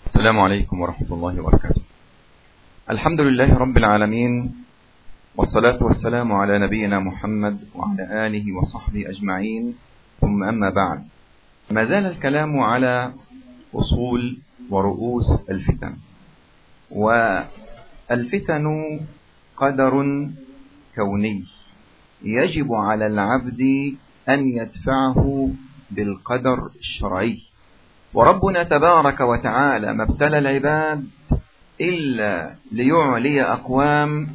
السلام عليكم ورحمة الله وبركاته الحمد لله رب العالمين والصلاة والسلام على نبينا محمد وعلى آله وصحبه أجمعين ثم أما بعد ما زال الكلام على أصول ورؤوس الفتن والفتن قدر كوني يجب على العبد أن يدفعه بالقدر الشرعي وربنا تبارك وتعالى ما ابتلى العباد إلا ليعلي أقوام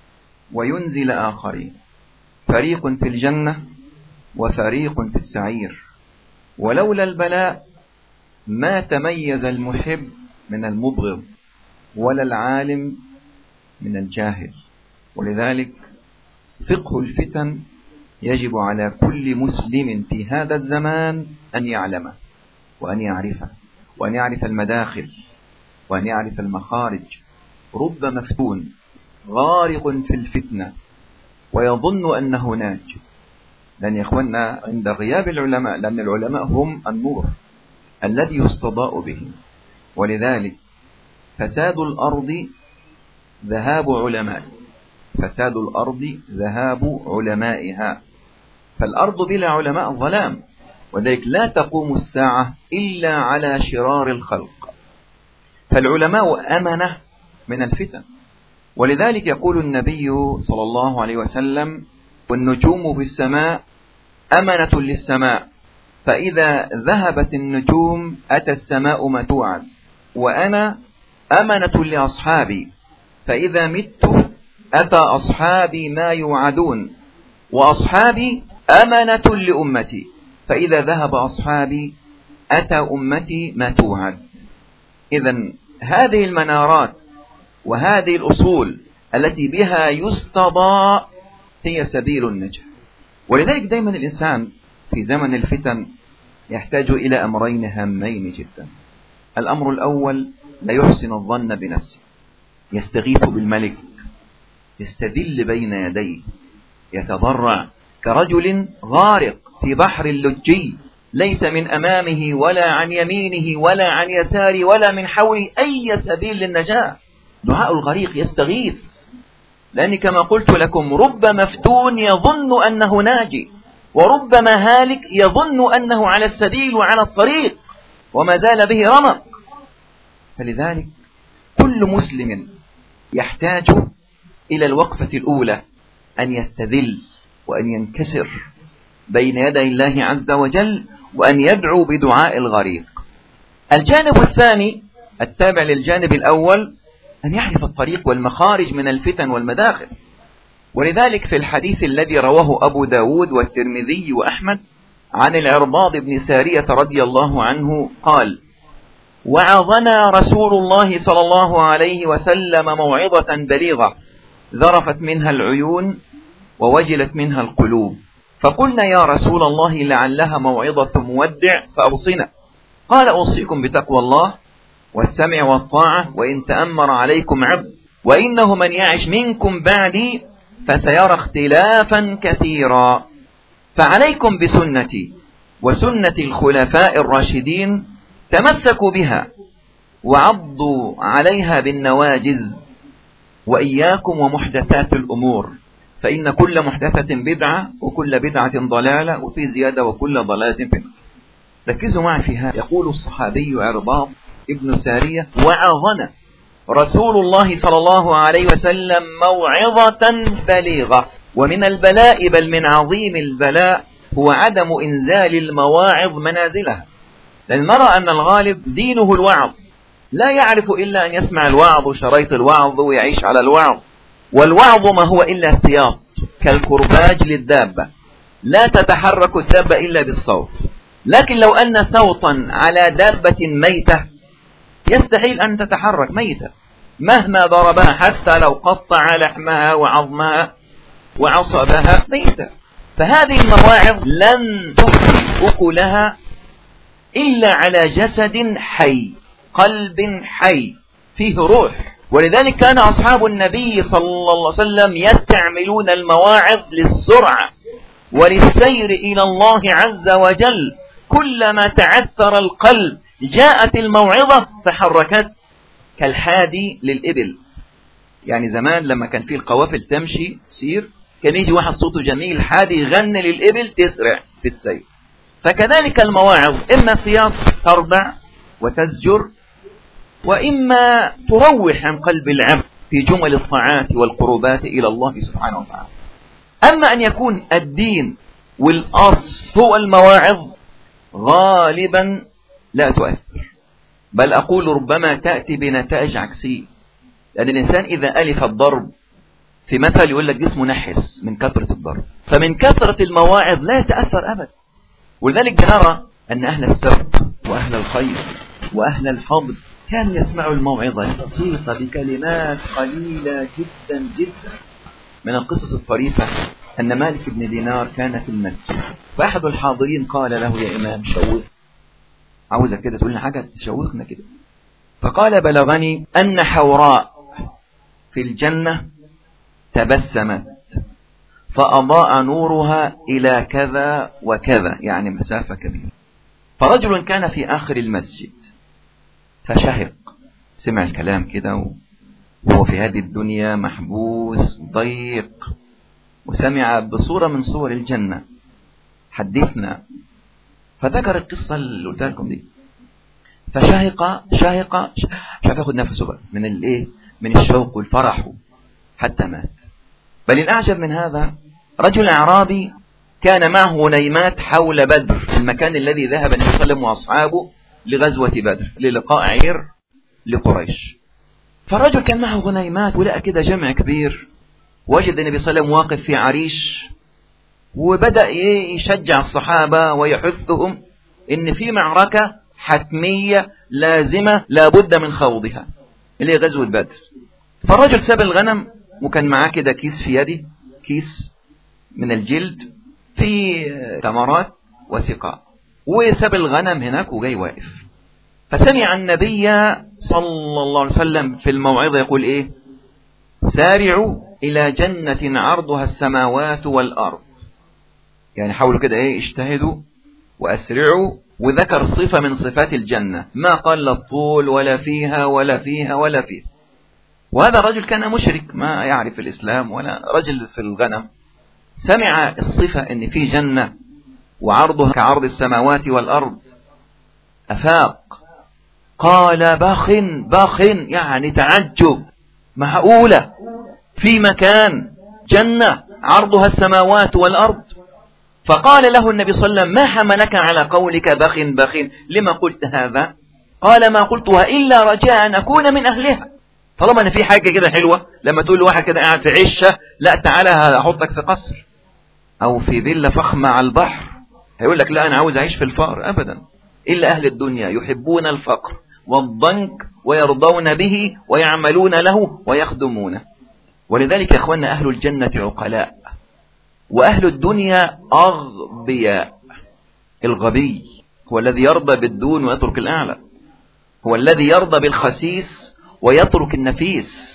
وينزل آخرين فريق في الجنة وفريق في السعير ولولا البلاء ما تميز المحب من المبغض ولا العالم من الجاهل ولذلك فقه الفتن يجب على كل مسلم في هذا الزمان أن يعلمه وأن يعرفه وأن يعرف المداخل وأن يعرف المخارج رب مفتون غارق في الفتنة ويظن أنه ناج لأن يا إخوانا عند غياب العلماء لأن العلماء هم النور الذي يستضاء به ولذلك فساد الأرض ذهاب علماء فساد الأرض ذهاب علمائها فالأرض بلا علماء ظلام وذلك لا تقوم الساعة إلا على شرار الخلق فالعلماء أمنة من الفتن ولذلك يقول النبي صلى الله عليه وسلم والنجوم في السماء أمنة للسماء فإذا ذهبت النجوم أتى السماء ما توعد وأنا أمنة لأصحابي فإذا مت أتى أصحابي ما يوعدون وأصحابي أمنة لأمتي فإذا ذهب أصحابي أتى أمتي ما توعد إذا هذه المنارات وهذه الأصول التي بها يستضاء هي سبيل النجاة ولذلك دائما الإنسان في زمن الفتن يحتاج إلى أمرين هامين جدا الأمر الأول لا يحسن الظن بنفسه يستغيث بالملك يستذل بين يديه يتضرع كرجل غارق في بحر اللجي ليس من أمامه ولا عن يمينه ولا عن يساره ولا من حوله أي سبيل للنجاة دعاء الغريق يستغيث لأن كما قلت لكم رب مفتون يظن أنه ناجي وربما هالك يظن أنه على السبيل وعلى الطريق وما زال به رمق فلذلك كل مسلم يحتاج إلى الوقفة الأولى أن يستذل وأن ينكسر بين يدي الله عز وجل وأن يدعو بدعاء الغريق الجانب الثاني التابع للجانب الأول أن يعرف الطريق والمخارج من الفتن والمداخل ولذلك في الحديث الذي رواه أبو داود والترمذي وأحمد عن العرباض بن سارية رضي الله عنه قال وعظنا رسول الله صلى الله عليه وسلم موعظة بليغة ذرفت منها العيون ووجلت منها القلوب فقلنا يا رسول الله لعلها موعظة مودع فأوصنا قال أوصيكم بتقوى الله والسمع والطاعة وإن تأمر عليكم عبد وإنه من يعش منكم بعدي فسيرى اختلافا كثيرا فعليكم بسنتي وسنة الخلفاء الراشدين تمسكوا بها وعضوا عليها بالنواجز وإياكم ومحدثات الأمور فإن كل محدثة بدعة وكل بدعة ضلالة وفي زيادة وكل ضلالة في النار ركزوا معي في هذا يقول الصحابي عرباض ابن سارية وعظنا رسول الله صلى الله عليه وسلم موعظة بليغة ومن البلاء بل من عظيم البلاء هو عدم إنزال المواعظ منازلها لأن نرى أن الغالب دينه الوعظ لا يعرف إلا أن يسمع الوعظ وشريط الوعظ ويعيش على الوعظ والوعظ ما هو إلا سياط كالكرباج للدابة لا تتحرك الدابة إلا بالصوت لكن لو أن صوتا على دابة ميتة يستحيل أن تتحرك ميتة مهما ضربها حتى لو قطع لحمها وعظمها وعصبها ميتة فهذه المواعظ لن تفضي أكلها إلا على جسد حي قلب حي فيه روح ولذلك كان أصحاب النبي صلى الله عليه وسلم يستعملون المواعظ للسرعة وللسير إلى الله عز وجل كلما تعثر القلب جاءت الموعظة فحركت كالحادي للإبل يعني زمان لما كان في القوافل تمشي تسير كان يجي واحد صوته جميل حادي يغني للإبل تسرع في السير فكذلك المواعظ إما سياط تربع وتزجر وإما تروح عن قلب العبد في جمل الطاعات والقربات إلى الله سبحانه وتعالى أما أن يكون الدين والأصل هو المواعظ غالبا لا تؤثر بل أقول ربما تأتي بنتائج عكسية لأن الإنسان إذا ألف الضرب في مثل يقول لك جسمه نحس من كثرة الضرب فمن كثرة المواعظ لا يتأثر أبدا ولذلك نرى أن أهل السبب وأهل الخير وأهل الفضل كانوا يسمعوا الموعظة البسيطة بكلمات قليلة جدا جدا من القصص الطريفة أن مالك بن دينار كان في المسجد فأحد الحاضرين قال له يا إمام شوق عاوزك كده تقول لنا حاجة تشوقنا كده فقال بلغني أن حوراء في الجنة تبسمت فأضاء نورها إلى كذا وكذا يعني مسافة كبيرة فرجل كان في آخر المسجد فشهق سمع الكلام كده وهو في هذه الدنيا محبوس ضيق وسمع بصورة من صور الجنة حدثنا فذكر القصة اللي قلت لكم دي فشهق شهق مش عارف ياخد نفسه بقى من الايه من الشوق والفرح حتى مات بل الأعجب من هذا رجل أعرابي كان معه غنيمات حول بدر المكان الذي ذهب النبي صلى الله عليه وسلم وأصحابه لغزوة بدر للقاء عير لقريش فالرجل كان معه غنيمات ولقى كده جمع كبير وجد النبي صلى الله عليه وسلم واقف في عريش وبدأ يشجع الصحابة ويحثهم ان في معركة حتمية لازمة لابد من خوضها اللي هي غزوة بدر فالرجل ساب الغنم وكان معاه كده كيس في يده كيس من الجلد في تمرات وسقاء وساب الغنم هناك وجاي واقف فسمع النبي صلى الله عليه وسلم في الموعظة يقول ايه سارعوا الى جنة عرضها السماوات والارض يعني حاولوا كده ايه اجتهدوا واسرعوا وذكر صفة من صفات الجنة ما قال الطول ولا فيها ولا فيها ولا فيها وهذا الرجل كان مشرك ما يعرف الإسلام ولا رجل في الغنم سمع الصفة ان في جنة وعرضها كعرض السماوات والأرض أفاق قال باخ باخ يعني تعجب معقولة في مكان جنة عرضها السماوات والأرض فقال له النبي صلى الله عليه وسلم ما حملك على قولك بخ بخ لما قلت هذا قال ما قلتها إلا رجاء أن أكون من أهلها طالما أن في حاجة كده حلوة لما تقول لواحد كده قاعد في عشة لا تعالى هحطك في قصر أو في فيلا فخمة على البحر هيقول لك لا أنا عاوز أعيش في الفقر أبدا إلا أهل الدنيا يحبون الفقر والضنك ويرضون به ويعملون له ويخدمونه ولذلك يا أخوانا أهل الجنة عقلاء وأهل الدنيا أغبياء الغبي هو الذي يرضى بالدون ويترك الأعلى هو الذي يرضى بالخسيس ويترك النفيس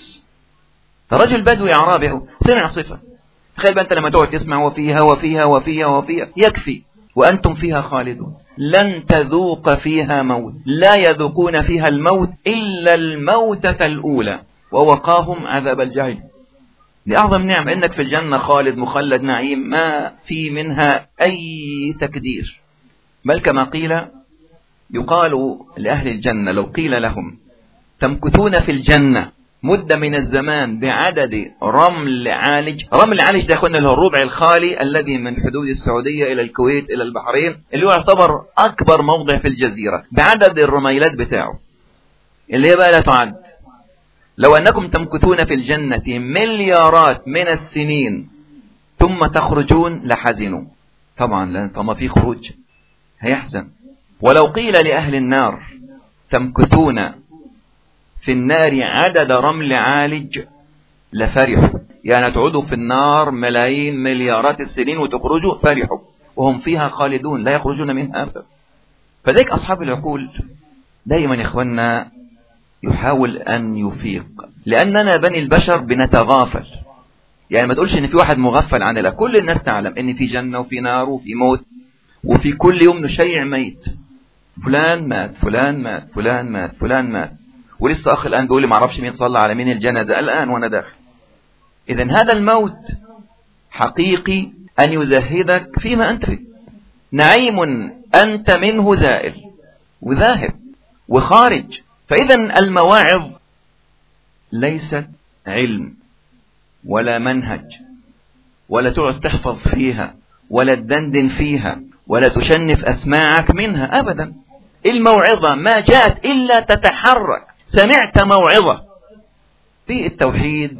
فرجل بدوي أعرابي سمع صفة تخيل أنت لما تقعد تسمع وفيها وفيها وفيها وفيها يكفي وأنتم فيها خالدون لن تذوق فيها موت لا يذوقون فيها الموت إلا الموتة الأولى ووقاهم عذاب الجحيم لأعظم نعم إنك في الجنة خالد مخلد نعيم ما في منها أي تكدير بل كما قيل يقال لأهل الجنة لو قيل لهم تمكثون في الجنة مدة من الزمان بعدد رمل عالج رمل عالج ده أخوانا اللي هو الربع الخالي الذي من حدود السعودية إلى الكويت إلى البحرين اللي هو يعتبر أكبر موضع في الجزيرة بعدد الرميلات بتاعه اللي هي بقى لا تعد لو أنكم تمكثون في الجنة مليارات من السنين ثم تخرجون لحزنوا طبعا لأن طالما في خروج هيحزن ولو قيل لأهل النار تمكثون في النار عدد رمل عالج لفرحوا يعني تعودوا في النار ملايين مليارات السنين وتخرجوا فرحوا وهم فيها خالدون لا يخرجون منها أبدا فذلك أصحاب العقول دائما يا إخواننا يحاول أن يفيق لأننا بني البشر بنتغافل يعني ما تقولش ان في واحد مغفل عن الله كل الناس تعلم ان في جنة وفي نار وفي موت وفي كل يوم نشيع ميت فلان مات فلان مات فلان مات فلان مات ولسه أخ الآن بيقول لي ما اعرفش مين صلى على مين الجنازة الآن وأنا داخل إذا هذا الموت حقيقي أن يزهدك فيما أنت فيه نعيم أنت منه زائل وذاهب وخارج فإذا المواعظ ليست علم ولا منهج ولا تقعد تحفظ فيها ولا تدندن فيها ولا تشنف أسماعك منها أبدا الموعظة ما جاءت إلا تتحرك سمعت موعظة في التوحيد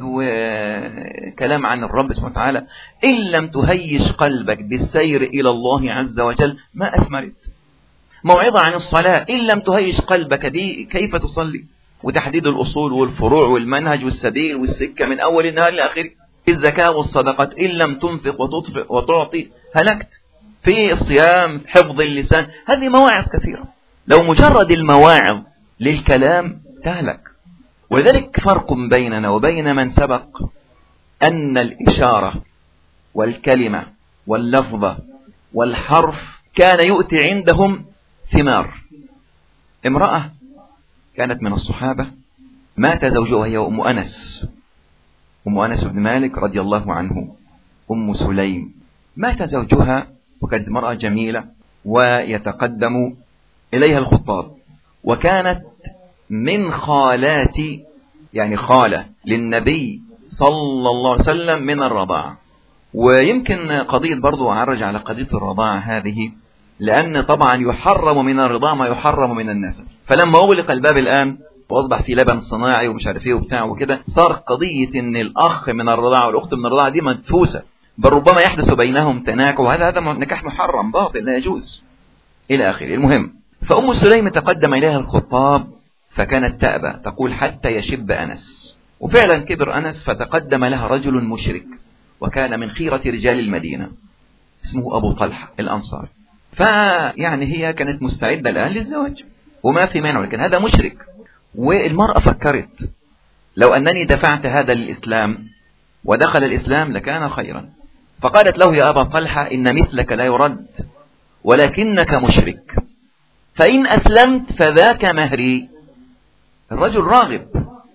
وكلام عن الرب سبحانه وتعالى إن لم تهيش قلبك بالسير إلى الله عز وجل ما أثمرت موعظة عن الصلاة إن لم تهيش قلبك دي كيف تصلي وتحديد الأصول والفروع والمنهج والسبيل والسكة من أول النهار لآخره في الزكاة والصدقة إن لم تنفق وتطفئ وتعطي هلكت في الصيام حفظ اللسان هذه مواعظ كثيرة لو مجرد المواعظ للكلام تهلك ولذلك فرق بيننا وبين من سبق أن الإشارة والكلمة واللفظة والحرف كان يؤتي عندهم ثمار امرأة كانت من الصحابة مات زوجها هي أم أنس أم أنس بن مالك رضي الله عنه أم سليم مات زوجها وكانت امرأة جميلة ويتقدم إليها الخطاب وكانت من خالات يعني خالة للنبي صلى الله عليه وسلم من الرضاعة ويمكن قضية برضو أعرج على قضية الرضاعة هذه لأن طبعا يحرم من الرضاعة ما يحرم من النسب فلما أغلق الباب الآن واصبح في لبن صناعي ومش عارف ايه وبتاع وكده صار قضية ان الاخ من الرضاعة والاخت من الرضاعة دي مدفوسة بل ربما يحدث بينهم تناكر وهذا هذا نكاح محرم باطل لا يجوز الى اخره المهم فام سليم تقدم اليها الخطاب فكانت تأبى تقول حتى يشب أنس وفعلا كبر أنس فتقدم لها رجل مشرك وكان من خيرة رجال المدينة اسمه أبو طلحة الأنصار فيعني هي كانت مستعدة الآن للزواج وما في مانع لكن هذا مشرك والمرأة فكرت لو أنني دفعت هذا للإسلام ودخل الإسلام لكان خيرا فقالت له يا أبا طلحة إن مثلك لا يرد ولكنك مشرك فإن أسلمت فذاك مهري الرجل راغب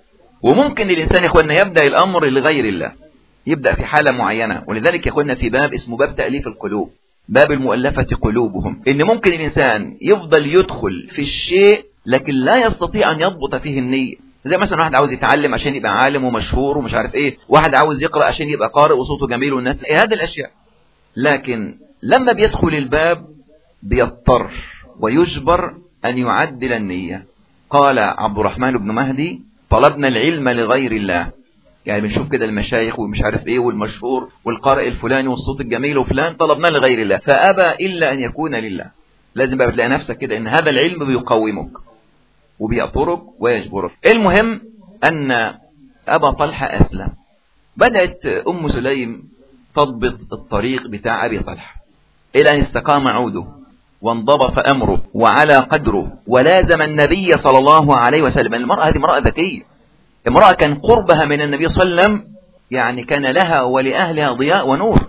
وممكن الإنسان يا إخواننا يبدأ الأمر لغير الله يبدأ في حالة معينة ولذلك يا إخواننا في باب اسمه باب تأليف القلوب باب المؤلفة قلوبهم إن ممكن الإنسان يفضل يدخل في الشيء لكن لا يستطيع أن يضبط فيه النية زي مثلا واحد عاوز يتعلم عشان يبقى عالم ومشهور ومش عارف ايه واحد عاوز يقرأ عشان يبقى قارئ وصوته جميل والناس ايه هذه الاشياء لكن لما بيدخل الباب بيضطر ويجبر ان يعدل النية قال عبد الرحمن بن مهدي طلبنا العلم لغير الله يعني بنشوف كده المشايخ ومش عارف ايه والمشهور والقارئ الفلاني والصوت الجميل وفلان طلبنا لغير الله فأبى إلا أن يكون لله لازم بقى بتلاقي نفسك كده ان هذا العلم بيقومك وبيأطرك ويجبرك المهم أن أبا طلحة أسلم بدأت أم سليم تضبط الطريق بتاع أبي طلحة إلى أن استقام عوده وانضبط أمره وعلى قدره ولازم النبي صلى الله عليه وسلم المرأة هذه امرأة ذكية امرأة كان قربها من النبي صلى الله عليه وسلم يعني كان لها ولأهلها ضياء ونور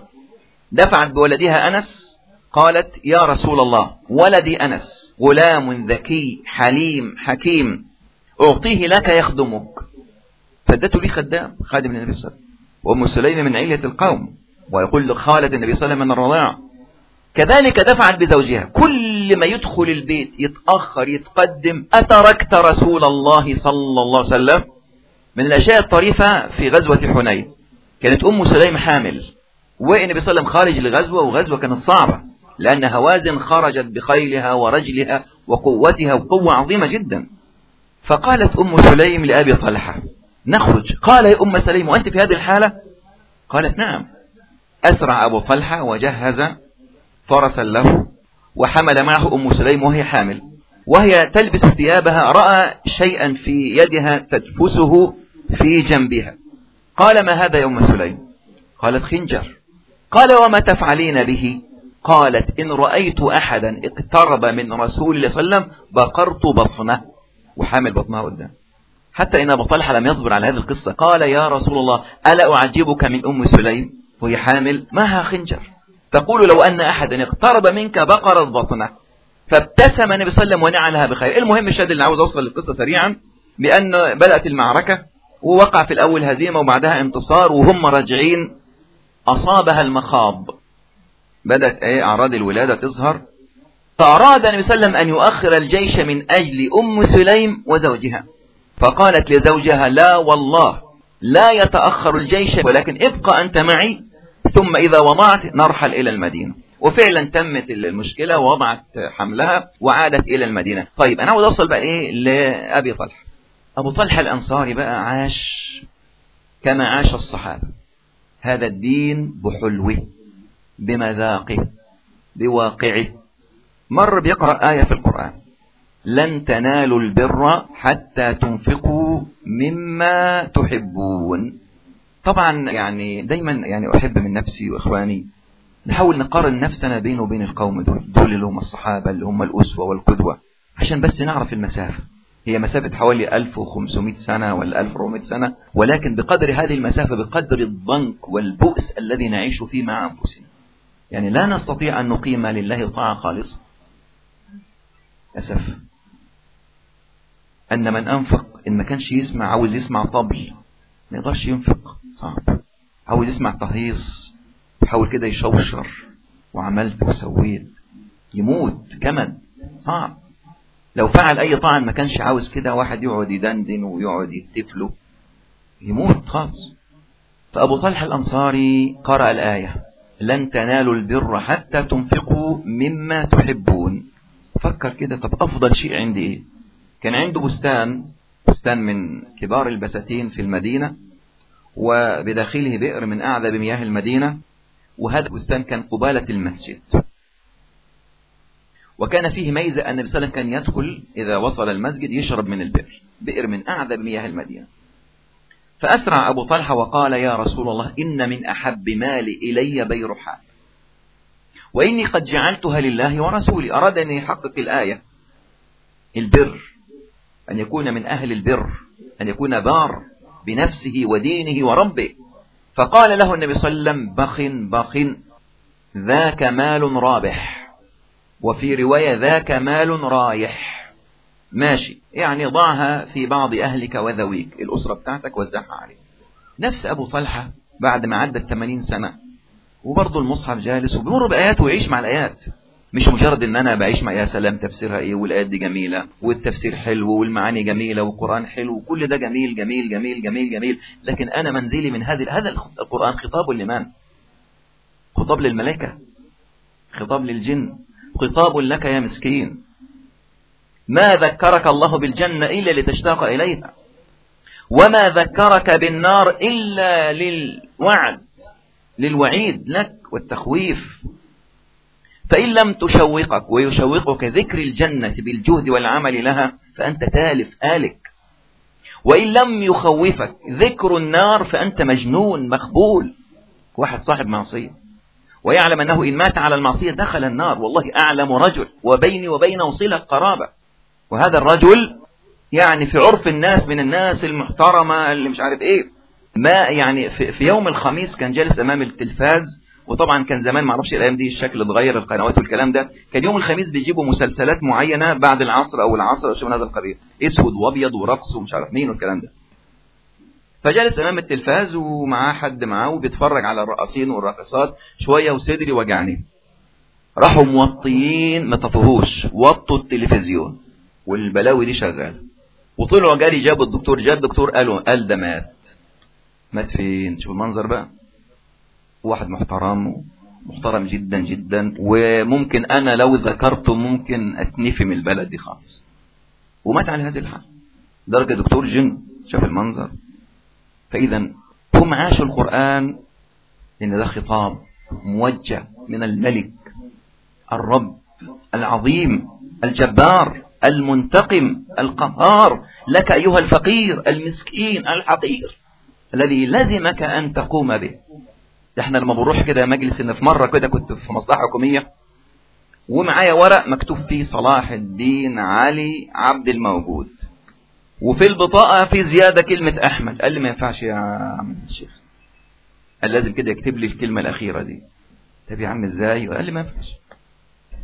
دفعت بولدها أنس قالت يا رسول الله ولدي أنس غلام ذكي حليم حكيم أعطيه لك يخدمك فادته لي خدام خادم النبي صلى الله عليه وسلم وأم سليم من علية القوم ويقول خالة النبي صلى الله عليه وسلم من الرضاع كذلك دفعت بزوجها كل ما يدخل البيت يتأخر يتقدم أتركت رسول الله صلى الله عليه وسلم من الأشياء الطريفة في غزوة حنين كانت أم سليم حامل والنبي صلى الله عليه وسلم خارج لغزوة وغزوة كانت صعبة لأن هوازن خرجت بخيلها ورجلها وقوتها وقوة عظيمة جدا فقالت أم سليم لأبي طلحة نخرج قال يا أم سليم وأنت في هذه الحالة قالت نعم أسرع أبو طلحة وجهز فرسا له وحمل معه أم سليم وهي حامل وهي تلبس ثيابها رأى شيئا في يدها تدفسه في جنبها قال ما هذا يا أم سليم قالت خنجر قال وما تفعلين به قالت إن رأيت أحدا اقترب من رسول الله صلى الله عليه وسلم بقرت بطنه وحامل بطنها قدام حتى إن أبو طلحة لم يصبر على هذه القصة قال يا رسول الله ألا أعجبك من أم سليم وهي حامل معها خنجر تقول لو أن أحدا اقترب منك بقرت بطنه فابتسم النبي صلى الله عليه وسلم ونعلها بخير المهم الشاهد اللي عاوز اوصل للقصة سريعا بأن بدأت المعركة ووقع في الأول هزيمة وبعدها انتصار وهم راجعين أصابها المخاض بدأت ايه أعراض الولادة تظهر فأراد النبي صلى الله عليه وسلم أن يؤخر الجيش من أجل أم سليم وزوجها فقالت لزوجها لا والله لا يتأخر الجيش ولكن ابقى أنت معي ثم إذا وضعت نرحل إلى المدينة وفعلا تمت المشكلة ووضعت حملها وعادت إلى المدينة طيب أنا عاوز أوصل بقى إيه لأبي طلحة أبو طلحة الأنصاري بقى عاش كما عاش الصحابة هذا الدين بحلوه بمذاقه بواقعه مر بيقرأ آية في القرآن لن تنالوا البر حتى تنفقوا مما تحبون طبعا يعني دايما يعني أحب من نفسي وإخواني نحاول نقارن نفسنا بينه وبين القوم دول دول اللي هم الصحابة اللي هم الأسوة والقدوة عشان بس نعرف المسافة هي مسافة حوالي 1500 سنة ولا 1400 سنة ولكن بقدر هذه المسافة بقدر الضنك والبؤس الذي نعيش فيه مع أنفسنا يعني لا نستطيع أن نقيم لله طاعة خالصة أسف أن من أنفق إن ما كانش يسمع عاوز يسمع طبل ما يقدرش ينفق صعب عاوز يسمع تهيص يحاول كده يشوشر وعملت وسويت يموت كمد صعب لو فعل أي طاعة ما كانش عاوز كده واحد يقعد يدندن ويقعد يهتف له يموت خالص فأبو طلحة الأنصاري قرأ الآية لن تنالوا البر حتى تنفقوا مما تحبون فكر كده طب أفضل شيء عندي إيه كان عنده بستان بستان من كبار البساتين في المدينة وبداخله بئر من أعذب مياه المدينة وهذا البستان كان قبالة المسجد وكان فيه ميزة أن النبي صلى الله عليه وسلم كان يدخل إذا وصل المسجد يشرب من البئر بئر من أعذب مياه المدينة فأسرع أبو طلحة وقال يا رسول الله إن من أحب مالي إلي بيرحاء وإني قد جعلتها لله ورسولي أراد أن يحقق الآية البر أن يكون من أهل البر أن يكون بار بنفسه ودينه وربه فقال له النبي صلى الله عليه وسلم بخ بخ ذاك مال رابح وفي رواية ذاك مال رايح ماشي يعني ضعها في بعض أهلك وذويك الأسرة بتاعتك وزعها عليه نفس أبو طلحة بعد ما عدت 80 سنة وبرضه المصحف جالس وبيمر بآيات ويعيش مع الآيات مش مجرد ان انا بعيش مع يا سلام تفسيرها ايه والايات دي جميله والتفسير حلو والمعاني جميله والقران حلو وكل ده جميل جميل جميل جميل جميل لكن انا منزلي من هذه هذا القران خطاب لمن خطاب للملائكه خطاب للجن خطاب لك يا مسكين ما ذكرك الله بالجنه الا لتشتاق اليها وما ذكرك بالنار الا للوعد للوعيد لك والتخويف فإن لم تشوقك ويشوقك ذكر الجنة بالجهد والعمل لها فأنت تالف آلك وإن لم يخوفك ذكر النار فأنت مجنون مخبول واحد صاحب معصية ويعلم أنه إن مات على المعصية دخل النار والله أعلم رجل وبيني وبينه صلة قرابة وهذا الرجل يعني في عرف الناس من الناس المحترمة اللي مش عارف ايه ما يعني في يوم الخميس كان جالس امام التلفاز وطبعا كان زمان ما اعرفش الايام دي الشكل اتغير القنوات والكلام ده كان يوم الخميس بيجيبوا مسلسلات معينه بعد العصر او العصر او شيء من هذا القبيل اسود وابيض ورقص ومش عارف مين والكلام ده فجلس امام التلفاز ومعاه حد معاه وبيتفرج على الرقاصين والراقصات شويه وصدري وجعني راحوا موطيين ما طفوهوش وطوا التلفزيون والبلاوي دي شغاله وطلعوا جاري جابوا الدكتور جاء الدكتور قالوا قال ده مات مات فين شوف المنظر بقى واحد محترم محترم جدا جدا وممكن انا لو ذكرته ممكن اتنفي من البلد دي خالص ومات على هذه الحال درجة دكتور جن شاف المنظر فاذا هم عاشوا القرآن ان ده خطاب موجه من الملك الرب العظيم الجبار المنتقم القهار لك ايها الفقير المسكين الحقير الذي لزمك ان تقوم به ده احنا لما بنروح كده مجلس ان في مره كده كنت في مصلحه حكوميه ومعايا ورق مكتوب فيه صلاح الدين علي عبد الموجود وفي البطاقه في زياده كلمه احمد قال لي ما ينفعش يا عم الشيخ قال لازم كده يكتب لي الكلمه الاخيره دي طب يا عم ازاي قال لي ما ينفعش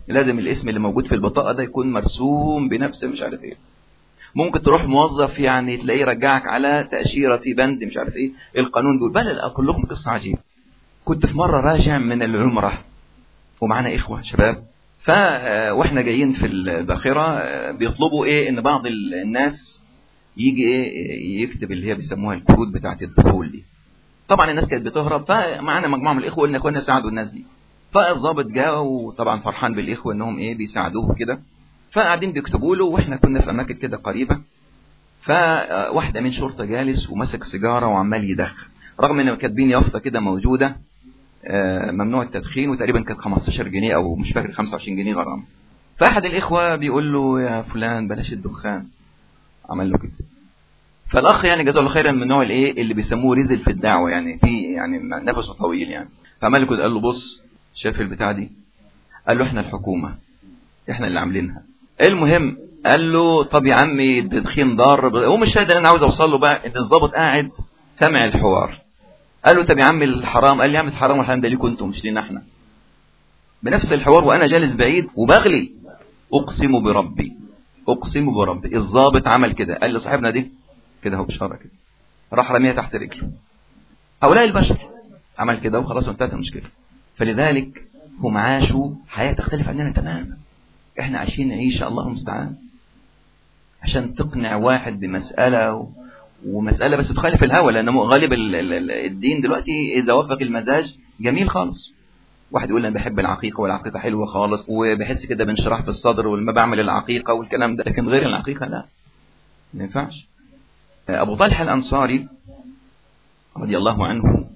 لازم الاسم اللي موجود في البطاقة ده يكون مرسوم بنفس مش عارف ايه ممكن تروح موظف يعني تلاقيه يرجعك على تأشيرة في بند مش عارف ايه القانون بيقول بل اقول لكم قصة عجيبة كنت في مرة راجع من العمرة ومعنا اخوة شباب ف واحنا جايين في الباخرة بيطلبوا ايه ان بعض الناس يجي ايه يكتب اللي هي بيسموها الكروت بتاعت الدخول دي طبعا الناس كانت بتهرب فمعانا مجموعة من الاخوة قلنا اخوانا ساعدوا الناس دي فالظابط جاء وطبعا فرحان بالاخوة انهم ايه بيساعدوه كده فقاعدين بيكتبوا له واحنا كنا في اماكن كده قريبة فواحد من شرطة جالس ومسك سيجارة وعمال يدخن رغم ان كاتبين يافطة كده موجودة ممنوع التدخين وتقريبا كانت 15 جنيه او مش فاكر 25 جنيه غرامة فاحد الاخوة بيقول له يا فلان بلاش الدخان عمل له كده فالاخ يعني جزاه الله خيرا من النوع الايه اللي بيسموه رزل في الدعوه يعني في يعني نفسه طويل يعني فعمل له كده قال له بص شايف البتاع دي قال له احنا الحكومه احنا اللي عاملينها المهم قال له طب يا عمي التدخين ضار هو مش شاهد اللي انا عاوز اوصل له بقى ان الظابط قاعد سمع الحوار قال له طب يا عم الحرام قال لي يا عم الحرام والحرام ده ليكم انتم مش لينا احنا بنفس الحوار وانا جالس بعيد وبغلي اقسم بربي اقسم بربي الظابط عمل كده قال لصاحبنا دي كده هو بشاره كده راح رميها تحت رجله هؤلاء البشر عمل كده وخلاص وانتهت المشكله فلذلك هم عاشوا حياه تختلف عننا تماما احنا عايشين عيشه الله المستعان عشان تقنع واحد بمساله و... ومساله بس تخالف الهوى لان غالب ال... ال... الدين دلوقتي اذا وفق المزاج جميل خالص واحد يقول انا بحب العقيقه والعقيقه حلوه خالص وبحس كده بانشراح في الصدر ولما بعمل العقيقه والكلام ده لكن غير العقيقه لا ما ينفعش ابو طلحه الانصاري رضي الله عنه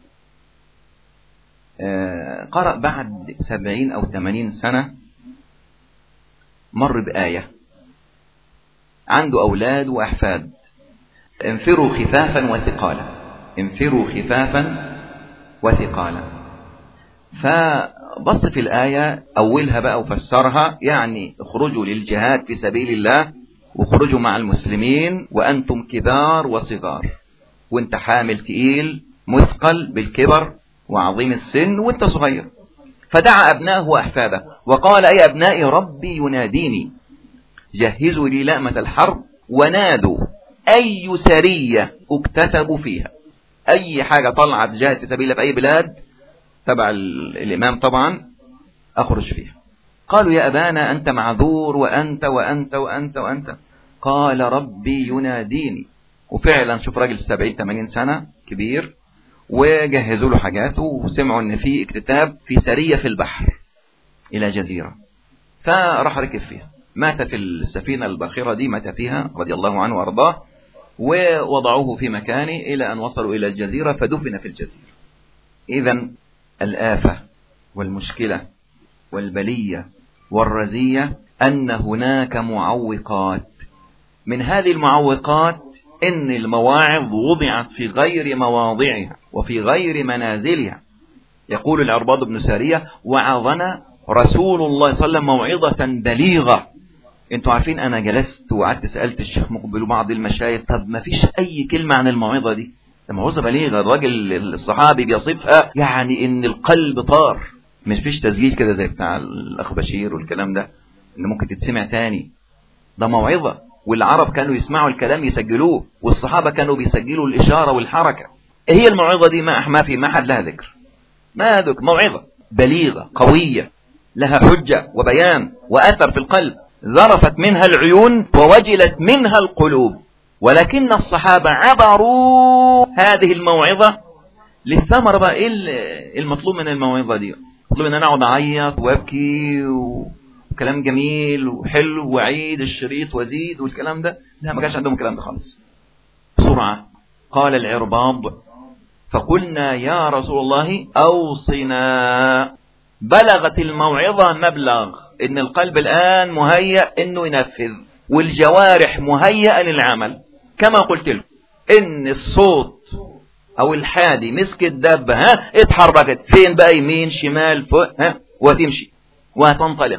قرأ بعد سبعين أو ثمانين سنة مر بآية عنده أولاد وأحفاد انفروا خفافا وثقالا انفروا خفافا وثقالا فبص في الآية أولها بقى وفسرها يعني اخرجوا للجهاد في سبيل الله واخرجوا مع المسلمين وأنتم كبار وصغار وانت حامل تقيل مثقل بالكبر وعظيم السن وانت صغير فدعا أبنائه وأحفاده وقال أي أبنائي ربي يناديني جهزوا لي لأمة الحرب ونادوا أي سرية اكتسبوا فيها أي حاجة طلعت جاهد في سبيل الله في أي بلاد تبع الإمام طبعا أخرج فيها قالوا يا أبانا أنت معذور وأنت وأنت وأنت وأنت قال ربي يناديني وفعلا شوف راجل سبعين ثمانين سنة كبير وجهزوا له حاجاته وسمعوا ان في اكتتاب في سرية في البحر الى جزيرة فراح ركب فيها مات في السفينة الباخرة دي مات فيها رضي الله عنه وارضاه ووضعوه في مكانه الى ان وصلوا الى الجزيرة فدفن في الجزيرة اذا الآفة والمشكلة والبلية والرزية ان هناك معوقات من هذه المعوقات ان المواعظ وضعت في غير مواضعها وفي غير منازلها يقول العرباض بن سارية وعظنا رسول الله صلى الله عليه وسلم موعظة بليغة انتوا عارفين انا جلست وقعدت سألت الشيخ مقبل وبعض المشايخ طب ما فيش اي كلمة عن الموعظة دي ده موعظة بليغة الراجل الصحابي بيصفها يعني ان القلب طار مش فيش تسجيل كده زي بتاع الاخ بشير والكلام ده ان ممكن تتسمع تاني ده موعظة والعرب كانوا يسمعوا الكلام يسجلوه والصحابة كانوا بيسجلوا الإشارة والحركة هي الموعظة دي ما ما في ما حد لها ذكر ما ذكر موعظة بليغة قوية لها حجة وبيان وأثر في القلب ذرفت منها العيون ووجلت منها القلوب ولكن الصحابة عبروا هذه الموعظة للثمرة بقى ايه المطلوب من الموعظة دي مطلوب ان انا اقعد اعيط وابكي و... كلام جميل وحلو وعيد الشريط وزيد والكلام ده لا ما كانش عندهم الكلام ده خالص بسرعة قال العرباض فقلنا يا رسول الله أوصنا بلغت الموعظة مبلغ إن القلب الآن مهيأ إنه ينفذ والجوارح مهيئة للعمل كما قلت لكم إن الصوت أو الحادي مسك الدابة ها اتحركت فين بقى يمين شمال فوق ها وتمشي وهتنطلق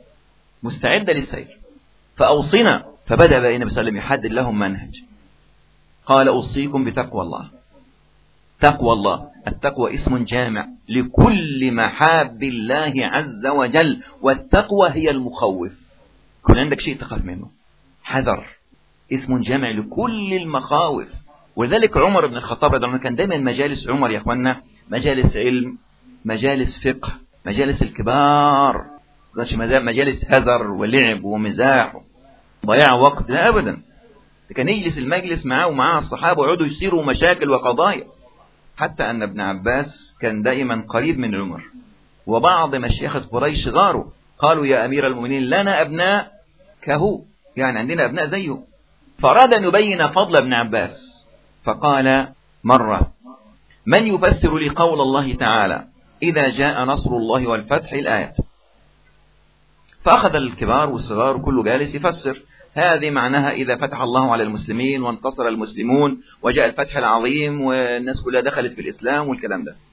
مستعدة للسير فأوصنا فبدأ بقى النبي صلى الله عليه وسلم يحدد لهم منهج قال أوصيكم بتقوى الله تقوى الله التقوى اسم جامع لكل محاب الله عز وجل والتقوى هي المخوف كل عندك شيء تخاف منه حذر اسم جامع لكل المخاوف ولذلك عمر بن الخطاب رضي الله عنه كان دايما مجالس عمر يا اخوانا مجالس علم مجالس فقه مجالس الكبار مجالس هزر ولعب ومزاح ضياع وقت لا ابدا كان يجلس المجلس معاه ومعاه الصحابه ويقعدوا يصيروا مشاكل وقضايا حتى ان ابن عباس كان دائما قريب من عمر وبعض مشيخة قريش غاروا قالوا يا امير المؤمنين لنا ابناء كهو يعني عندنا ابناء زيه فاراد ان يبين فضل ابن عباس فقال مرة من يفسر لي قول الله تعالى إذا جاء نصر الله والفتح الآية فأخذ الكبار والصغار كله جالس يفسر هذه معناها إذا فتح الله على المسلمين وانتصر المسلمون وجاء الفتح العظيم والناس كلها دخلت في الإسلام والكلام ده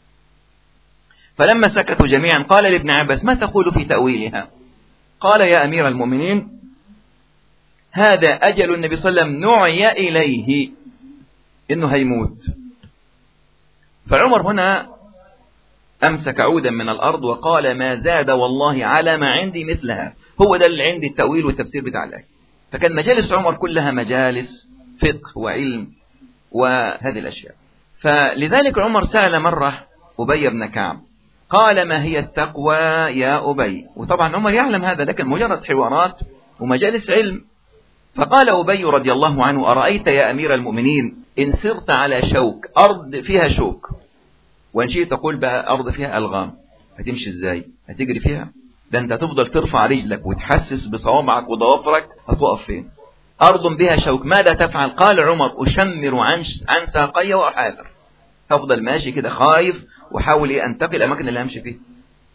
فلما سكتوا جميعا قال لابن عباس ما تقول في تأويلها قال يا أمير المؤمنين هذا أجل النبي صلى الله عليه وسلم نعي إليه إنه هيموت فعمر هنا أمسك عودا من الأرض وقال ما زاد والله على ما عندي مثلها هو ده اللي عندي التأويل والتفسير بتاع الآية فكان مجالس عمر كلها مجالس فقه وعلم وهذه الأشياء فلذلك عمر سأل مرة أبي بن كعب قال ما هي التقوى يا أبي وطبعا عمر يعلم هذا لكن مجرد حوارات ومجالس علم فقال أبي رضي الله عنه أرأيت يا أمير المؤمنين إن سرت على شوك أرض فيها شوك وإن شئت تقول بقى أرض فيها ألغام هتمشي إزاي هتجري فيها ده أنت هتفضل ترفع رجلك وتحسس بصوابعك وضوافرك هتقف فين أرض بها شوك ماذا تفعل قال عمر أشمر عن عن ساقي وأحاذر هفضل ماشي كده خايف وحاول إيه أنتقل الأماكن اللي همشي فيها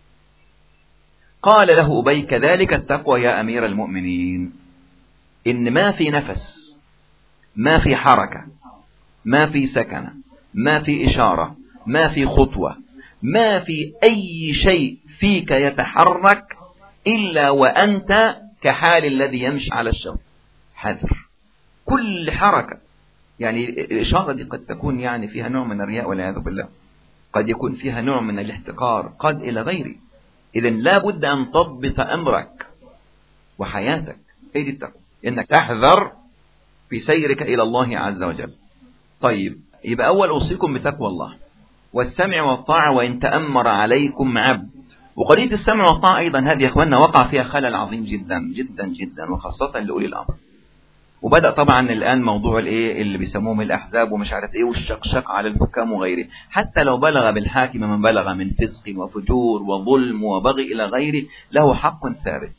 قال له أبي كذلك التقوى يا أمير المؤمنين إن ما في نفس ما في حركة ما في سكنة ما في إشارة ما في خطوة ما في أي شيء فيك يتحرك إلا وأنت كحال الذي يمشي على الشوك حذر كل حركة يعني الإشارة دي قد تكون يعني فيها نوع من الرياء والعياذ بالله قد يكون فيها نوع من الاحتقار قد إلى غيره إذا لا بد أن تضبط أمرك وحياتك هي دي التقوى إنك تحذر في سيرك إلى الله عز وجل طيب يبقى أول أوصيكم بتقوى الله والسمع والطاعة وإن تأمر عليكم عبد وقضية السمع والطاعة أيضا هذه يا أخواننا وقع فيها خلل عظيم جدا جدا جدا وخاصة لأولي الأمر وبدأ طبعا الآن موضوع الايه اللي بيسموهم الأحزاب ومش عارف ايه والشقشق على الحكام وغيره حتى لو بلغ بالحاكم من بلغ من فسق وفجور وظلم وبغي إلى غيره له حق ثابت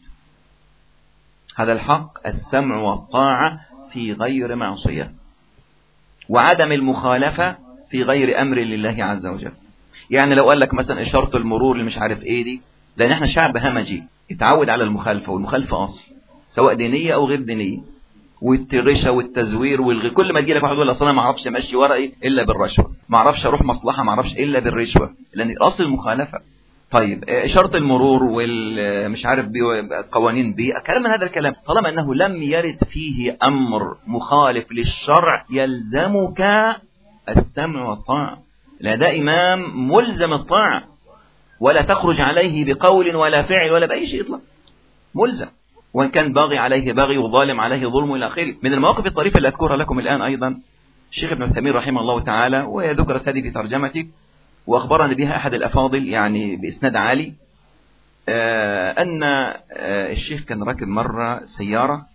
هذا الحق السمع والطاعة في غير معصية وعدم المخالفة في غير أمر لله عز وجل يعني لو قال لك مثلا إشارة المرور اللي مش عارف إيه دي لأن إحنا شعب همجي يتعود على المخالفة والمخالفة أصل سواء دينية أو غير دينية والتغشة والتزوير والغي كل ما تجي لك واحد يقول اصل انا ما اعرفش امشي ورقي الا بالرشوه ما اعرفش اروح مصلحه ما اعرفش الا بالرشوه لان اصل المخالفه طيب إشارة المرور والمش عارف بي قوانين بيئة كلام من هذا الكلام طالما أنه لم يرد فيه أمر مخالف للشرع يلزمك السمع والطاعة لا ده إمام ملزم الطاعة ولا تخرج عليه بقول ولا فعل ولا بأي شيء إطلاق ملزم وإن كان باغي عليه باغي وظالم عليه ظلم إلى آخره من المواقف الطريفة اللي أذكرها لكم الآن أيضا الشيخ ابن عثيمين رحمه الله تعالى وهي ذكرت هذه في ترجمتي وأخبرني بها أحد الأفاضل يعني بإسناد عالي آه أن آه الشيخ كان راكب مرة سيارة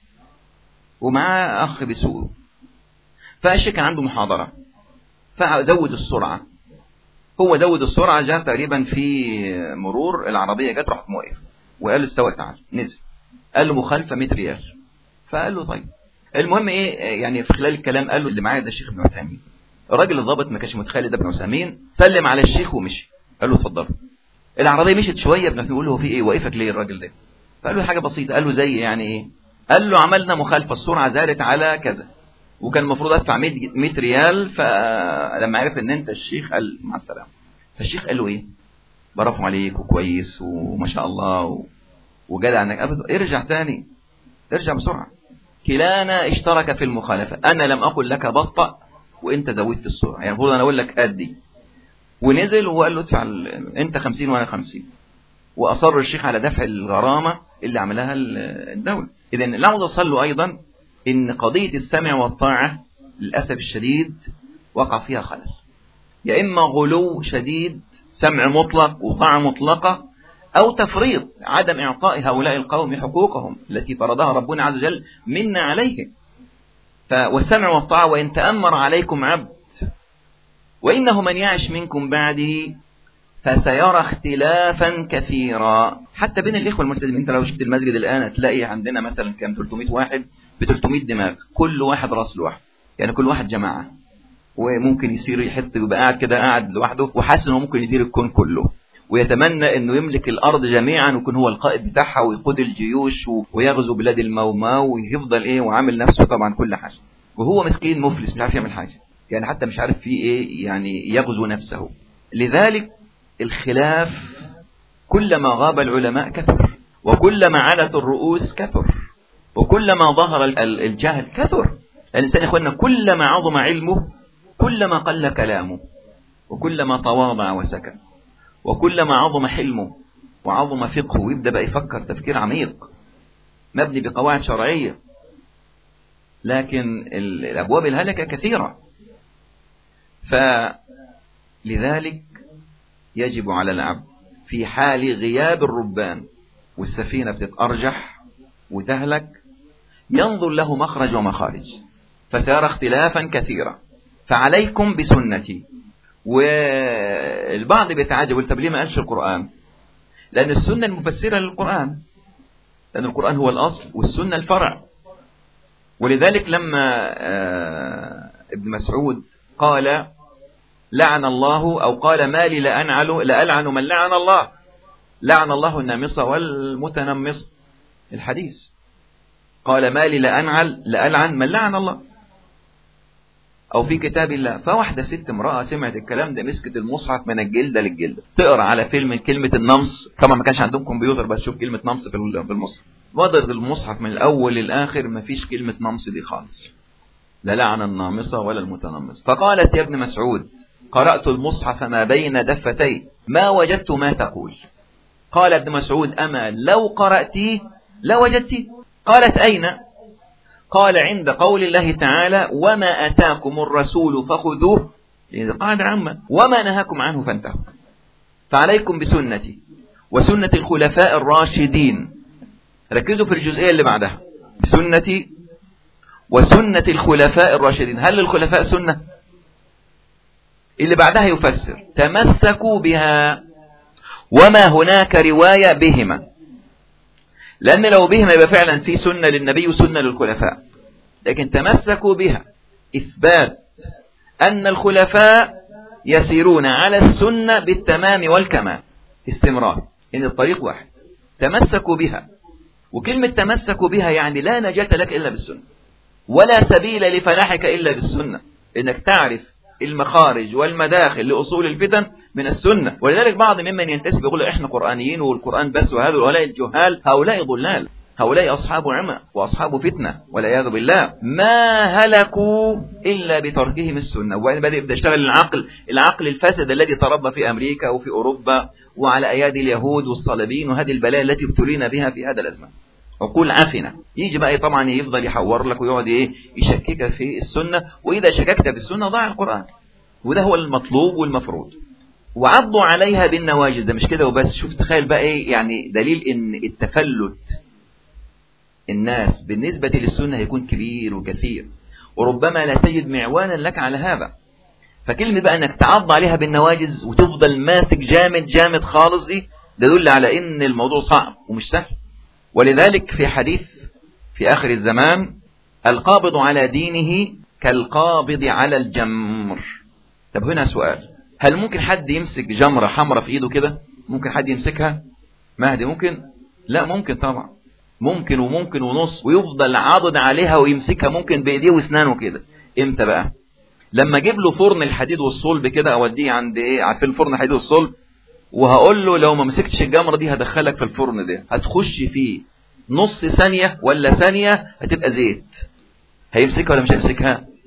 ومعاه أخ بيسوق فالشيخ كان عنده محاضرة فزود السرعة هو زود السرعة جاء تقريبا في مرور العربية جت راح موقف وقال للسواق تعال نزل قال له مخالفة 100 ريال فقال له طيب المهم ايه يعني في خلال الكلام قال له اللي معايا ده الشيخ ابن عثيمين الراجل الضابط ما كانش متخيل ده ابن عثيمين سلم على الشيخ ومشي قال له اتفضل العربيه مشيت شويه ابن عثيمين يقول له هو في ايه واقفك ليه الراجل ده فقال له حاجه بسيطه قال له زي يعني ايه قال له عملنا مخالفه السرعه زادت على كذا وكان المفروض ادفع 100 ريال فلما عرف ان انت الشيخ قال مع السلامه فالشيخ قال له ايه برافو عليك وكويس وما شاء الله و... وجدع انك ابدا ارجع تاني ارجع بسرعه كلانا اشترك في المخالفه انا لم اقل لك بطأ وانت زودت السرعه يعني المفروض انا اقول لك ادي ونزل وقال له ادفع انت 50 وانا 50 واصر الشيخ على دفع الغرامه اللي عملها الدوله اذا اللي عاوز اوصل له ايضا ان قضيه السمع والطاعه للاسف الشديد وقع فيها خلل يا اما غلو شديد سمع مطلق وطاعه مطلقه أو تفريط عدم إعطاء هؤلاء القوم حقوقهم التي فرضها ربنا عز وجل منا عليهم والسمع والطاعة وإن تأمر عليكم عبد وإنه من يعش منكم بعده فسيرى اختلافا كثيرا حتى بين الإخوة الملتزمين أنت لو شفت المسجد الآن تلاقي عندنا مثلا كام 300 واحد ب 300 دماغ كل واحد راس لوحده يعني كل واحد جماعة وممكن يصير يحط يبقى قاعد كده قاعد لوحده وحاسس انه ممكن يدير الكون كله ويتمنى انه يملك الارض جميعا ويكون هو القائد بتاعها ويقود الجيوش ويغزو بلاد الموماو ويفضل ايه وعامل نفسه طبعا كل حاجه وهو مسكين مفلس مش عارف يعمل حاجه يعني حتى مش عارف فيه ايه يعني يغزو نفسه لذلك الخلاف كلما غاب العلماء كثر وكلما علت الرؤوس كثر وكلما ظهر الجهل كثر الإنسان يا إخواننا كلما عظم علمه كلما قل كلامه وكلما تواضع وسكت وكلما عظم حلمه وعظم فقهه ويبدأ بقى يفكر تفكير عميق مبني بقواعد شرعية لكن الأبواب الهلكة كثيرة فلذلك يجب على العبد في حال غياب الربان والسفينة بتتأرجح وتهلك ينظر له مخرج ومخارج فسيرى اختلافا كثيرا فعليكم بسنتي والبعض بيتعجب يقول طب ليه ما قالش القرآن لأن السنة المفسرة للقرآن لأن القرآن هو الأصل والسنة الفرع ولذلك لما ابن مسعود قال لعن الله أو قال ما لي لأنعل لألعن من لعن الله لعن الله النامصة والمتنمص الحديث قال ما لي لأنعل لألعن من لعن الله أو في كتاب الله فواحدة ست امرأة سمعت الكلام ده مسكت المصحف من الجلدة للجلدة تقرأ على فيلم كلمة النمص طبعا ما كانش عندهم كمبيوتر بس شوف كلمة نمص في المصحف وضرت المصحف من الأول للآخر ما فيش كلمة نمص دي خالص لا لعن النامصة ولا المتنمص فقالت يا ابن مسعود قرأت المصحف ما بين دفتي ما وجدت ما تقول قال ابن مسعود أما لو قرأتي لوجدتي قالت أين قال عند قول الله تعالى وما أتاكم الرسول فخذوه لأن قاعدة عامة وما نهاكم عنه فانتهوا فعليكم بسنتي وسنة الخلفاء الراشدين ركزوا في الجزئية اللي بعدها بسنتي وسنة الخلفاء الراشدين هل الخلفاء سنة اللي بعدها يفسر تمسكوا بها وما هناك رواية بهما لأن لو بهما يبقى فعلا في سنة للنبي وسنة للخلفاء لكن تمسكوا بها إثبات أن الخلفاء يسيرون على السنة بالتمام والكمال استمرار إن الطريق واحد تمسكوا بها وكلمة تمسكوا بها يعني لا نجاة لك إلا بالسنة ولا سبيل لفلاحك إلا بالسنة إنك تعرف المخارج والمداخل لأصول الفتن من السنة ولذلك بعض ممن ينتسب يقول إحنا قرآنيين والقرآن بس وهؤلاء الجهال هؤلاء ضلال هؤلاء أصحاب عمى وأصحاب فتنة والعياذ بالله ما هلكوا إلا بتركهم السنة وبعدين بدأ يبدأ يشتغل العقل العقل الفاسد الذي تربى في أمريكا وفي أوروبا وعلى أيادي اليهود والصليبين وهذه البلايا التي ابتلينا بها في هذا الأزمان عقول عفنة يجي بقى طبعا يفضل يحور لك ويقعد ايه يشككك في السنة وإذا شككت في السنة ضاع القرآن وده هو المطلوب والمفروض وعضوا عليها بالنواجذ ده مش كده وبس شوف تخيل بقى ايه يعني دليل ان التفلت الناس بالنسبة للسنة هيكون كبير وكثير وربما لا تجد معوانا لك على هذا فكلمة بقى انك تعض عليها بالنواجز وتفضل ماسك جامد جامد خالص دي ده يدل على ان الموضوع صعب ومش سهل ولذلك في حديث في آخر الزمان القابض على دينه كالقابض على الجمر طب هنا سؤال هل ممكن حد يمسك جمرة حمراء في ايده كده ممكن حد يمسكها مهدي ممكن لا ممكن طبعا ممكن وممكن ونص ويفضل عاضد عليها ويمسكها ممكن بايديه واسنانه كده امتى بقى لما اجيب له فرن الحديد والصلب كده اوديه عند ايه عارفين الفرن الحديد والصلب وهقول له لو ما مسكتش الجمرة دي هدخلك في الفرن ده هتخش فيه نص ثانية ولا ثانية هتبقى زيت هيمسكها ولا مش هيمسكها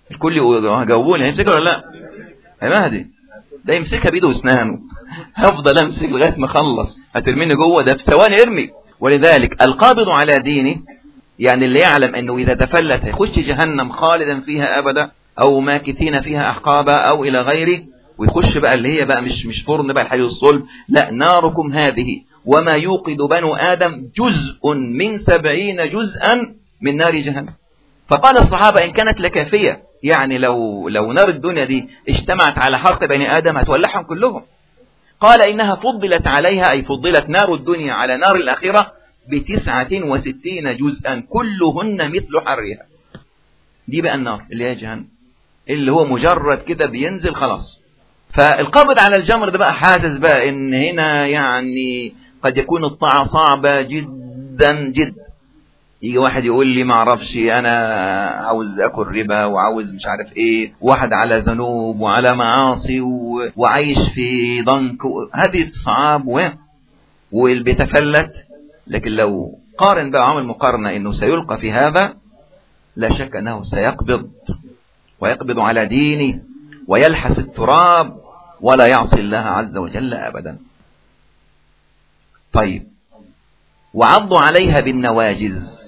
الكل جاوبوني هيمسكها ولا لا يا مهدي ده يمسكها بايده واسنانه هفضل امسك لغايه ما اخلص هترميني جوه ده في ثواني ارمي ولذلك القابض على دينه يعني اللي يعلم انه اذا تفلت هيخش جهنم خالدا فيها ابدا او ماكثين فيها احقابا او الى غيره ويخش بقى اللي هي بقى مش مش فرن بقى الحي الصلب لا ناركم هذه وما يوقد بنو آدم جزء من سبعين جزءا من نار جهنم فقال الصحابة إن كانت لكافية يعني لو لو نار الدنيا دي اجتمعت على حرق بني آدم هتولعهم كلهم قال إنها فضلت عليها أي فضلت نار الدنيا على نار الآخرة بتسعة وستين جزءا كلهن مثل حرها دي بقى النار اللي هي جهنم اللي هو مجرد كده بينزل خلاص فالقبض على الجمر ده بقى حاسس بقى ان هنا يعني قد يكون الطاعة صعبة جدا جدا يجي واحد يقول لي ما اعرفش انا عاوز اكل ربا وعاوز مش عارف ايه واحد على ذنوب وعلى معاصي و... وعايش في ضنك و... هذه الصعاب و... واللي بيتفلت لكن لو قارن بقى عمل مقارنة انه سيلقى في هذا لا شك انه سيقبض ويقبض على دينه ويلحس التراب ولا يعصي الله عز وجل ابدا طيب وعضوا عليها بالنواجز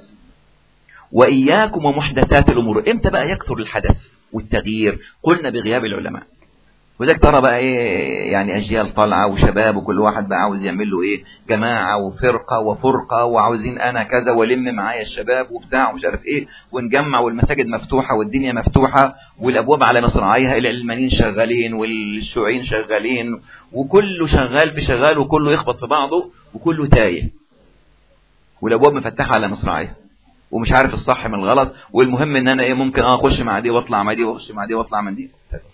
وإياكم ومحدثات الأمور امتى بقى يكثر الحدث والتغيير قلنا بغياب العلماء وذلك ترى بقى ايه يعني اجيال طالعه وشباب وكل واحد بقى عاوز يعمل له ايه جماعه وفرقه وفرقه وعاوزين انا كذا والم معايا الشباب وبتاع ومش عارف ايه ونجمع والمساجد مفتوحه والدنيا مفتوحه والابواب على مصراعيها العلمانيين شغالين والشيوعيين شغالين وكله شغال في شغال وكله يخبط في بعضه وكله تايه والابواب مفتحه على مصراعيها ومش عارف الصح من الغلط والمهم ان انا ايه ممكن اه اخش مع دي واطلع مع دي واخش مع دي واطلع من دي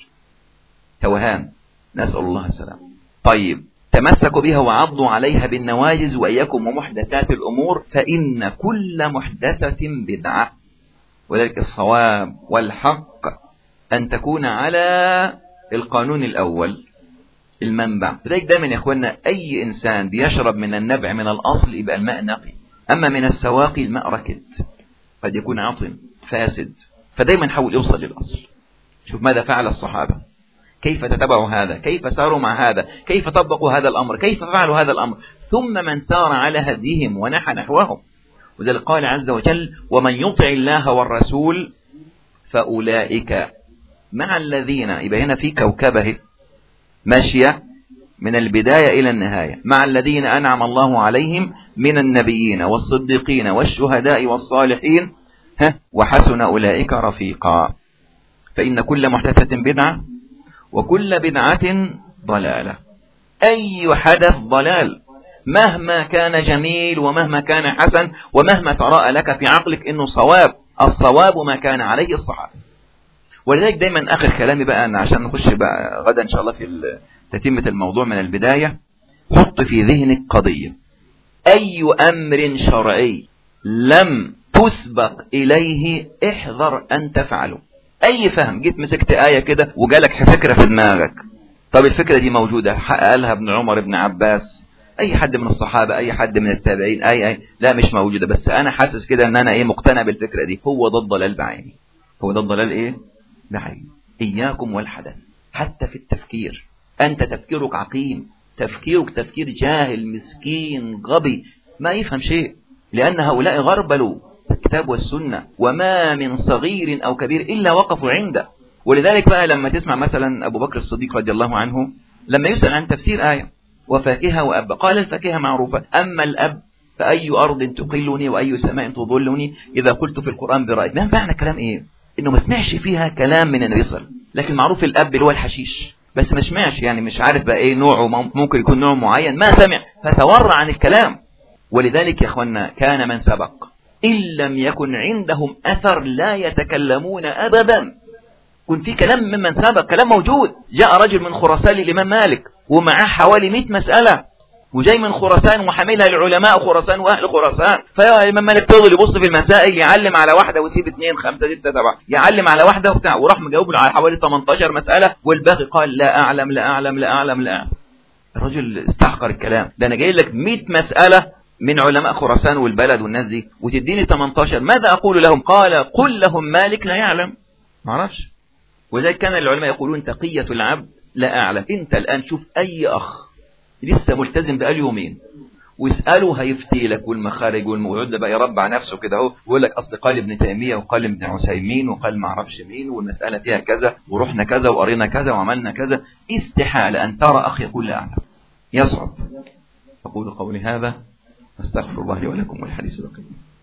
توهان نسأل الله السلام طيب تمسكوا بها وعضوا عليها بالنواجز وإياكم ومحدثات الأمور فإن كل محدثة بدعة وذلك الصواب والحق أن تكون على القانون الأول المنبع لذلك دائما يا أخوانا أي إنسان بيشرب من النبع من الأصل يبقى الماء نقي أما من السواقي الماء ركد قد يكون عطم فاسد فدايما حاول يوصل للأصل شوف ماذا فعل الصحابة كيف تتبعوا هذا كيف ساروا مع هذا كيف طبقوا هذا الأمر كيف فعلوا هذا الأمر ثم من سار على هديهم ونحى نحوهم وذلك قال عز وجل ومن يطع الله والرسول فأولئك مع الذين يبقى هنا في كوكبه ماشية من البداية إلى النهاية مع الذين أنعم الله عليهم من النبيين والصديقين والشهداء والصالحين وحسن أولئك رفيقا فإن كل محدثة بدعة وكل بدعة ضلالة أي حدث ضلال مهما كان جميل ومهما كان حسن ومهما تراءى لك في عقلك انه صواب الصواب ما كان عليه الصحابة ولذلك دايما اخر كلامي بقى أنا عشان نخش بقى غدا ان شاء الله في تتمة الموضوع من البداية حط في ذهنك قضية اي امر شرعي لم تسبق اليه احذر ان تفعله اي فهم جيت مسكت آية كده وجالك فكرة في دماغك طب الفكرة دي موجودة قالها ابن عمر ابن عباس اي حد من الصحابة اي حد من التابعين اي اي لا مش موجودة بس انا حاسس كده ان انا ايه مقتنع بالفكرة دي هو ده الضلال بعيني هو ده الضلال ايه بعيني اياكم والحدث حتى في التفكير انت تفكيرك عقيم تفكيرك تفكير جاهل مسكين غبي ما يفهم شيء لان هؤلاء غربلوا الكتاب والسنة وما من صغير أو كبير إلا وقفوا عنده ولذلك بقى لما تسمع مثلا أبو بكر الصديق رضي الله عنه لما يسأل عن تفسير آية وفاكهة وأب قال الفاكهة معروفة أما الأب فأي أرض تقلني وأي سماء تظلني إذا قلت في القرآن برأيك ما معنى كلام إيه إنه ما سمعش فيها كلام من الرسل لكن معروف الأب اللي هو الحشيش بس ما سمعش يعني مش عارف بقى إيه نوعه ممكن يكون نوع معين ما سمع فتورع عن الكلام ولذلك يا أخوانا كان من سبق إن لم يكن عندهم أثر لا يتكلمون أبدا كن في كلام ممن سبق كلام موجود جاء رجل من خراسان للإمام مالك ومعاه حوالي 100 مسألة وجاي من خراسان وحاملها لعلماء خراسان واهل خراسان فيا الامام مالك فضل يبص في المسائل يعلم على واحده ويسيب اثنين خمسه سته سبعه يعلم على واحده وبتاع وراح مجاوب له على حوالي 18 مساله والباقي قال لا اعلم لا اعلم لا اعلم لا اعلم الرجل استحقر الكلام ده انا جاي لك 100 مساله من علماء خراسان والبلد والناس دي وتديني 18 ماذا أقول لهم قال قل لهم مالك لا يعلم ما اعرفش وذلك كان العلماء يقولون تقية العبد لا أعلم أنت الآن شوف أي أخ لسه ملتزم بقاله يومين واسأله هيفتي لك والمخارج والموعود ده بقى يربع نفسه كده اهو ويقول لك اصل قال ابن تيميه وقال ابن عثيمين وقال ما اعرفش مين والمساله فيها كذا ورحنا كذا وقرينا كذا وعملنا كذا استحاله ان ترى اخ يقول لا اعلم يصعب اقول قولي هذا استغفر الله لي ولكم والحديث بقيه